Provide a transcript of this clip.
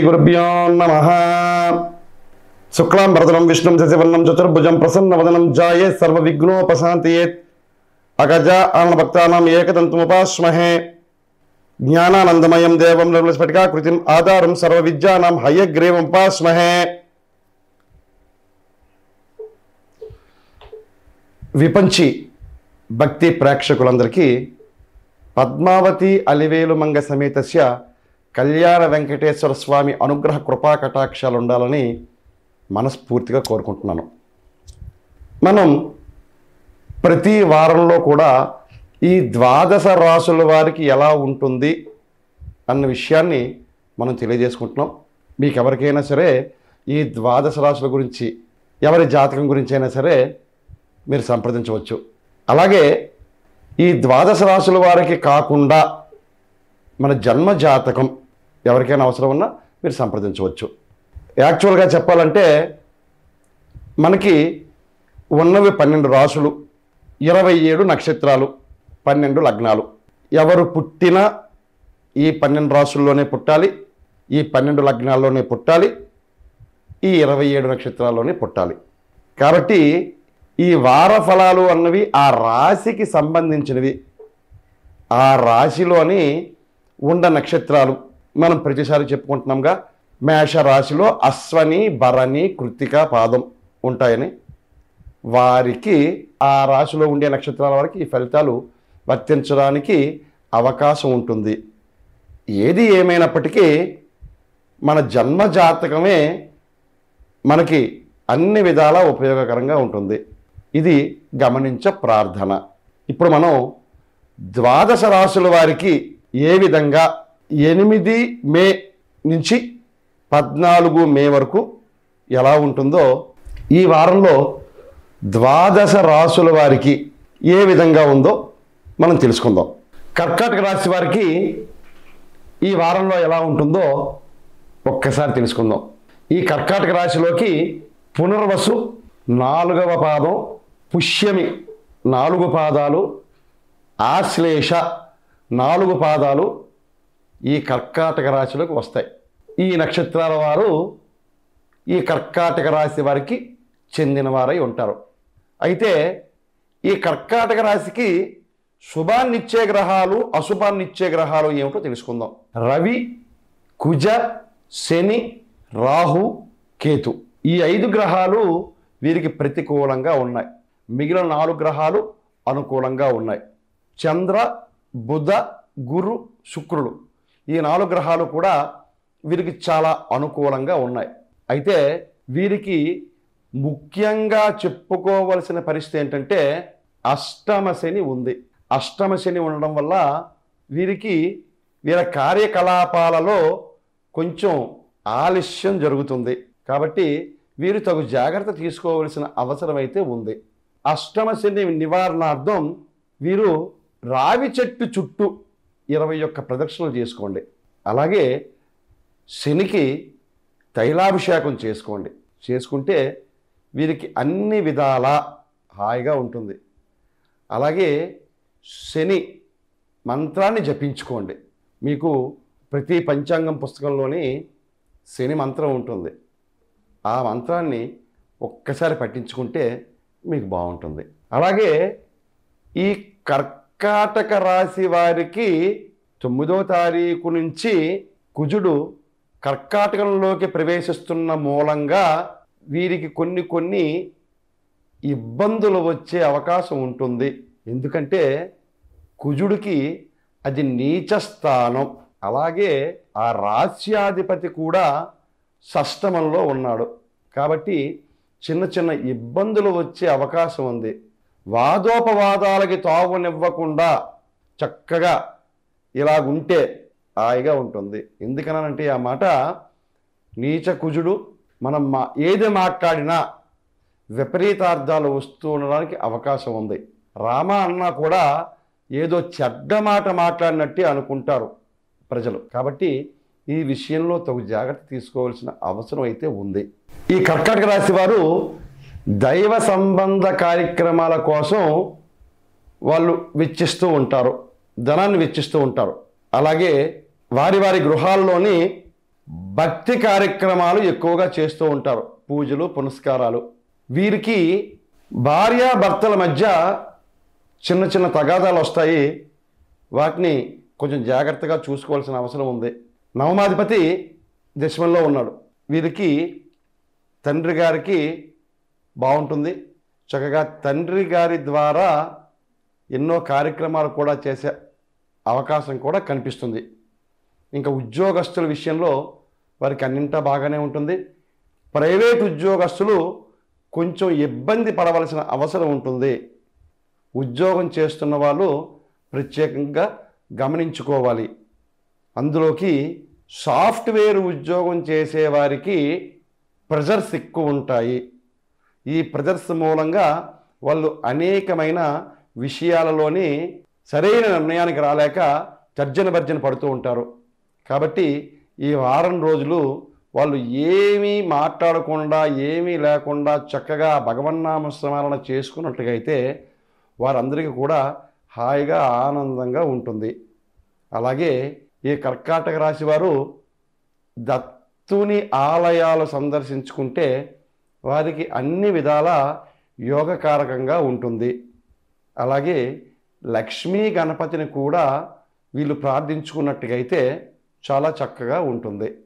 గురుభ్యో నమ శుక్లాం భరతనం విష్ణుం శశివర్ణం చతుర్భుజం ప్రసన్నవదనం జాయే సర్వ విఘ్నోపశాంతియేత్ అగజ ఆనభక్తానాం ఏకదంతముపాస్మహే జ్ఞానానందమయం దేవం నిర్మలస్ఫటికాకృతిం ఆధారం సర్వ విద్యానాం హయగ్రీవం ఉపాస్మహే విపంచి భక్తి ప్రేక్షకులందరికీ పద్మావతి అలివేలు మంగ సమేతస్య కళ్యాణ వెంకటేశ్వర స్వామి అనుగ్రహ కృపా కటాక్షాలు ఉండాలని మనస్ఫూర్తిగా కోరుకుంటున్నాను మనం ప్రతి వారంలో కూడా ఈ ద్వాదశ రాసుల వారికి ఎలా ఉంటుంది అన్న విషయాన్ని మనం తెలియజేసుకుంటున్నాం మీకు ఎవరికైనా సరే ఈ ద్వాదశ రాసుల గురించి ఎవరి జాతకం గురించి అయినా సరే మీరు సంప్రదించవచ్చు అలాగే ఈ ద్వాదశ రాసుల వారికి కాకుండా మన జన్మ జాతకం ఎవరికైనా అవసరం ఉన్నా మీరు సంప్రదించవచ్చు యాక్చువల్గా చెప్పాలంటే మనకి ఉన్నవి పన్నెండు రాసులు ఇరవై ఏడు నక్షత్రాలు పన్నెండు లగ్నాలు ఎవరు పుట్టినా ఈ పన్నెండు రాసుల్లోనే పుట్టాలి ఈ పన్నెండు లగ్నాల్లోనే పుట్టాలి ఈ ఇరవై ఏడు నక్షత్రాల్లోనే పుట్టాలి కాబట్టి ఈ వార ఫలాలు అన్నవి ఆ రాశికి సంబంధించినవి ఆ రాశిలోని ఉండ నక్షత్రాలు మనం ప్రతిసారి చెప్పుకుంటున్నాంగా మేష రాశిలో అశ్వని భరణి కృత్తిక పాదం ఉంటాయని వారికి ఆ రాశిలో ఉండే నక్షత్రాల వారికి ఈ ఫలితాలు వర్తించడానికి అవకాశం ఉంటుంది ఏది ఏమైనప్పటికీ మన జన్మ జాతకమే మనకి అన్ని విధాలా ఉపయోగకరంగా ఉంటుంది ఇది గమనించ ప్రార్థన ఇప్పుడు మనం ద్వాదశ రాశుల వారికి ఏ విధంగా ఎనిమిది మే నుంచి పద్నాలుగు మే వరకు ఎలా ఉంటుందో ఈ వారంలో ద్వాదశ రాశుల వారికి ఏ విధంగా ఉందో మనం తెలుసుకుందాం కర్కాటక రాశి వారికి ఈ వారంలో ఎలా ఉంటుందో ఒక్కసారి తెలుసుకుందాం ఈ కర్కాటక రాశిలోకి పునర్వసు నాలుగవ పాదం పుష్యమి నాలుగు పాదాలు ఆశ్లేష నాలుగు పాదాలు ఈ కర్కాటక రాశిలోకి వస్తాయి ఈ నక్షత్రాల వారు ఈ కర్కాటక రాశి వారికి చెందినవారై ఉంటారు అయితే ఈ కర్కాటక రాశికి శుభాన్నిచ్చే గ్రహాలు అశుభాన్నిచ్చే గ్రహాలు ఏమిటో తెలుసుకుందాం రవి కుజ శని రాహు కేతు ఈ ఐదు గ్రహాలు వీరికి ప్రతికూలంగా ఉన్నాయి మిగిలిన నాలుగు గ్రహాలు అనుకూలంగా ఉన్నాయి చంద్ర బుధ గురు శుక్రుడు ఈ నాలుగు గ్రహాలు కూడా వీరికి చాలా అనుకూలంగా ఉన్నాయి అయితే వీరికి ముఖ్యంగా చెప్పుకోవలసిన పరిస్థితి ఏంటంటే అష్టమ శని ఉంది అష్టమ శని ఉండడం వల్ల వీరికి వీరి కార్యకలాపాలలో కొంచెం ఆలస్యం జరుగుతుంది కాబట్టి వీరు తగు జాగ్రత్త తీసుకోవలసిన అవసరం అయితే ఉంది అష్టమ శని నివారణార్థం వీరు రావి చెట్టు చుట్టూ ఇరవై ఒక్క ప్రదక్షిణలు చేసుకోండి అలాగే శనికి తైలాభిషేకం చేసుకోండి చేసుకుంటే వీరికి అన్ని విధాలా హాయిగా ఉంటుంది అలాగే శని మంత్రాన్ని జపించుకోండి మీకు ప్రతి పంచాంగం పుస్తకంలోని శని మంత్రం ఉంటుంది ఆ మంత్రాన్ని ఒక్కసారి పట్టించుకుంటే మీకు బాగుంటుంది అలాగే ఈ కర్కాటక రాశి వారికి తొమ్మిదో తారీఖు నుంచి కుజుడు కర్కాటకంలోకి ప్రవేశిస్తున్న మూలంగా వీరికి కొన్ని కొన్ని ఇబ్బందులు వచ్చే అవకాశం ఉంటుంది ఎందుకంటే కుజుడికి అది నీచ స్థానం అలాగే ఆ రాస్యాధిపతి కూడా షష్టమంలో ఉన్నాడు కాబట్టి చిన్న చిన్న ఇబ్బందులు వచ్చే అవకాశం ఉంది వాదోపవాదాలకి తావునివ్వకుండా చక్కగా ఇలాగుంటే హాయిగా ఉంటుంది ఎందుకనంటే ఆ మాట నీచ కుజుడు మనం మా ఏది మాట్లాడినా విపరీతార్థాలు వస్తూ ఉండడానికి అవకాశం ఉంది రామ అన్నా కూడా ఏదో చెడ్డ మాట మాట్లాడినట్టే అనుకుంటారు ప్రజలు కాబట్టి ఈ విషయంలో తగు జాగ్రత్త తీసుకోవాల్సిన అవసరం అయితే ఉంది ఈ కర్కాటక రాశి వారు దైవ సంబంధ కార్యక్రమాల కోసం వాళ్ళు వెచ్చిస్తూ ఉంటారు ధనాన్ని వెచ్చిస్తూ ఉంటారు అలాగే వారి వారి గృహాల్లోని భక్తి కార్యక్రమాలు ఎక్కువగా చేస్తూ ఉంటారు పూజలు పునస్కారాలు వీరికి భార్యాభర్తల మధ్య చిన్న చిన్న తగాదాలు వస్తాయి వాటిని కొంచెం జాగ్రత్తగా చూసుకోవాల్సిన అవసరం ఉంది నవమాధిపతి దశమంలో ఉన్నాడు వీరికి తండ్రి గారికి బాగుంటుంది చక్కగా తండ్రి గారి ద్వారా ఎన్నో కార్యక్రమాలు కూడా చేసే అవకాశం కూడా కనిపిస్తుంది ఇంకా ఉద్యోగస్తుల విషయంలో వారికి అన్నింటా బాగానే ఉంటుంది ప్రైవేట్ ఉద్యోగస్తులు కొంచెం ఇబ్బంది పడవలసిన అవసరం ఉంటుంది ఉద్యోగం చేస్తున్న వాళ్ళు ప్రత్యేకంగా గమనించుకోవాలి అందులోకి సాఫ్ట్వేర్ ఉద్యోగం చేసేవారికి ప్రెజర్స్ ఎక్కువ ఉంటాయి ఈ ప్రెజర్స్ మూలంగా వాళ్ళు అనేకమైన విషయాలలోని సరైన నిర్ణయానికి రాలేక తర్జన భర్జన పడుతూ ఉంటారు కాబట్టి ఈ వారం రోజులు వాళ్ళు ఏమీ మాట్లాడకుండా ఏమీ లేకుండా చక్కగా భగవన్నామ స్మరణ చేసుకున్నట్టుగా అయితే వారందరికీ కూడా హాయిగా ఆనందంగా ఉంటుంది అలాగే ఈ కర్కాటక రాశి వారు దత్తుని ఆలయాలు సందర్శించుకుంటే వారికి అన్ని విధాల యోగకారకంగా ఉంటుంది అలాగే లక్ష్మీ గణపతిని కూడా వీళ్ళు ప్రార్థించుకున్నట్టుగైతే చాలా చక్కగా ఉంటుంది